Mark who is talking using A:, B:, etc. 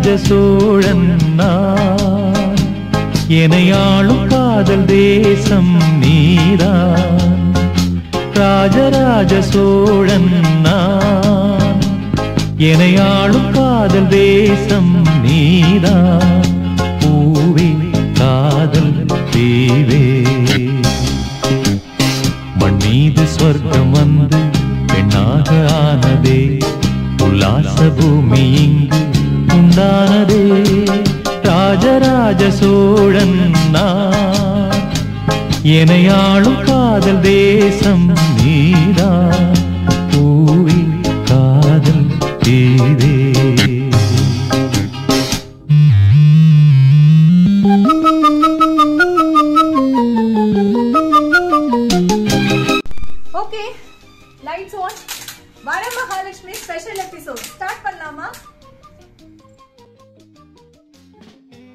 A: சோழன் நான் எனையாளும் காதல் தேசம் நீதான் ராஜராஜ சோழன் நான் எனையாளும் காதல் தேசம் நீதான் பூவே காதல் தீவே மண் மீது சொர்க்கம் வந்து பெண்ணாக ஆனதே உல்லாச பூமி இங்கு உண்டானதே ராஜராஜ சோழன் நான் எனையாளும் காதல் தேசம் நீதான் பூவி காதல் தீவே
B: ஓகே லைட்ஸ் ஆன் வர மகாலட்சுமி ஸ்பெஷல் எபிசோட் ஸ்டார்ட் பண்ணலாமா